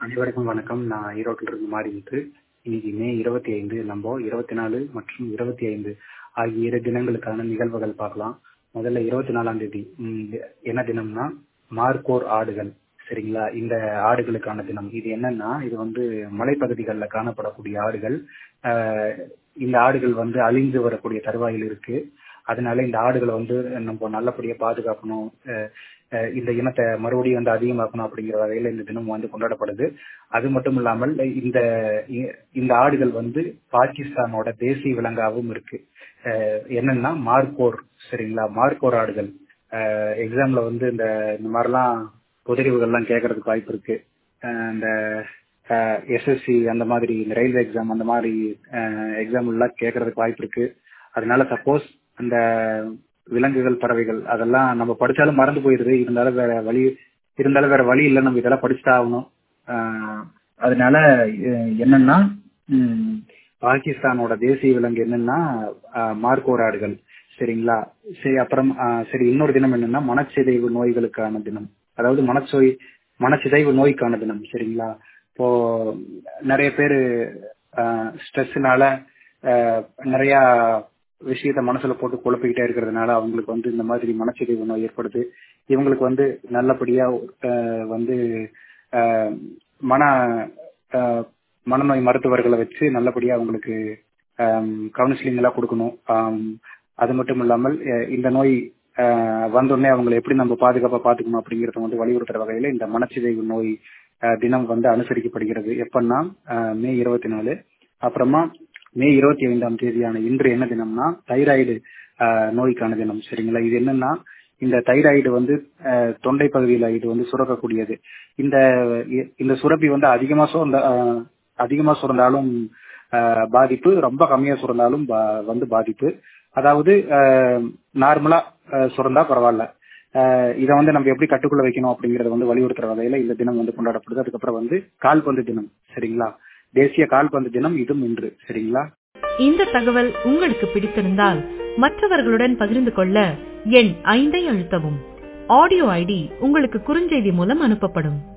அனைவருக்கும் வணக்கம் நான் ஈரோட்டில் இருந்து மாறிமுத்து இன்னைக்கு மே இருபத்தி ஐந்து நம்ம இருபத்தி நாலு மற்றும் இருபத்தி ஐந்து ஆகிய இரு தினங்களுக்கான நிகழ்வுகள் பார்க்கலாம் முதல்ல இருபத்தி நாலாம் தேதி ம், என்ன தினம்னா மார்க்கோர் ஆடுகள் சரிங்களா இந்த ஆடுகளுக்கான தினம் இது என்னன்னா இது வந்து மலைப்பகுதிகளில் காணப்படக்கூடிய ஆடுகள் ஆஹ், இந்த ஆடுகள் வந்து அழிந்து வரக்கூடிய தருவாயில் இருக்கு அதனால இந்த ஆடுகளை வந்து நம்ம நல்லபடியா பாதுகாக்கணும் அஹ் அஹ் இந்த இனத்தை மறுபடியும் வந்து அதிகமாக்கணும் அப்படிங்கிற வகையில இந்த தினம் வந்து கொண்டாடப்படுது அது மட்டும் இல்லாமல் இந்த இ- இந்த ஆடுகள் வந்து பாகிஸ்தானோட தேசிய விலங்காகவும் இருக்கு அஹ் என்னன்னா மார்க்கோர் சரிங்களா மார்க்கோர் ஆடுகள் எக்ஸாம்ல வந்து இந்த இந்த மாதிரிலாம் புதிரிவுகள்லாம் கேட்கறதுக்கு வாய்ப்பு இருக்கு அஹ் இந்த எஸ்எஸ்சி அந்த மாதிரி இந்த ரயில்வே எக்ஸாம் அந்த மாதிரி எக்ஸாம் எல்லாம் கேட்கறதுக்கு வாய்ப்பு இருக்கு அதனால சப்போஸ் அந்த விலங்குகள் பறவைகள் அதெல்லாம் நம்ம படிச்சாலும் மறந்து போயிருது இருந்தாலும் வேற வழி இருந்தாலும் வேற வழி இல்லை நம்ம இதெல்லாம் படிச்சுதான் ஆகணும் ஆஹ் அதனால அஹ் என்னன்னா ம், பாகிஸ்தானோட தேசிய விலங்கு என்னன்னா ஆஹ் மார்க்கோர் ஆடுகள் சரிங்களா சரி அப்புறம் ஆஹ் சரி இன்னொரு தினம் என்னன்னா மனச்சிதைவு நோய்களுக்கான தினம் அதாவது மனச்சோய் மனச்சிதைவு நோய்க்கான தினம் சரிங்களா இப்போ நிறைய பேர் ஸ்ட்ரெஸ்னால நிறைய விஷயத்த மனசுல போட்டு குழப்பிக்கிட்டே இருக்கிறதுனால அவங்களுக்கு வந்து இந்த மாதிரி மனச்சிதைவு நோய் ஏற்படுது இவங்களுக்கு வந்து நல்லபடியா ஆஹ் வந்து ஆஹ் மன ஆஹ் மனநோய் மருத்துவர்களை வச்சு நல்லபடியா அவங்களுக்கு கவுன்சிலிங் எல்லாம் கொடுக்கணும் ஆம், அது மட்டும் இல்லாமல் அஹ் இந்த நோய் ஆஹ் வந்தோடனே அவங்களை எப்படி நம்ம பாதுகாப்பா பாத்துக்கணும் அப்படிங்கறத வந்து வலியுறுத்துற வகையில இந்த மனச்சிதைவு நோய் ஆஹ் தினம் வந்து அனுசரிக்கப்படுகிறது எப்பன்னா ஆஹ் மே இருபத்தி நாலு அப்புறமா மே இருபத்தி ஐந்தாம் தேதியான இன்று என்ன தினம்னா தைராய்டு நோய்க்கான தினம் சரிங்களா இது என்னன்னா இந்த தைராய்டு வந்து ஆஹ் தொண்டை பகுதியில இது வந்து சுரக்கக்கூடியது இந்த இ- இந்த சுரப்பி வந்து அதிகமா சுரந்த ஆஹ் அதிகமா சுரந்தாலும் ஆஹ் பாதிப்பு ரொம்ப கம்மியா சுரந்தாலும் பா- வந்து பாதிப்பு அதாவது நார்மலா சுரந்தா பரவாயில்ல ஆஹ் இதை வந்து நம்ம எப்படி கட்டுக்குள்ள வைக்கணும் அப்படிங்கறத வந்து வலியுறுத்துற வகையில இந்த தினம் வந்து கொண்டாடப்படுது அதுக்கப்புறம் வந்து கால்பந்து தினம் சரிங்களா தேசிய கால்பந்து தினம் இதுவும் இன்று சரிங்களா இந்த தகவல் உங்களுக்கு பிடித்திருந்தால் மற்றவர்களுடன் பகிர்ந்து கொள்ள எண் ஐந்தை அழுத்தவும் ஆடியோ ஐடி உங்களுக்கு குறுஞ்செய்தி மூலம் அனுப்பப்படும்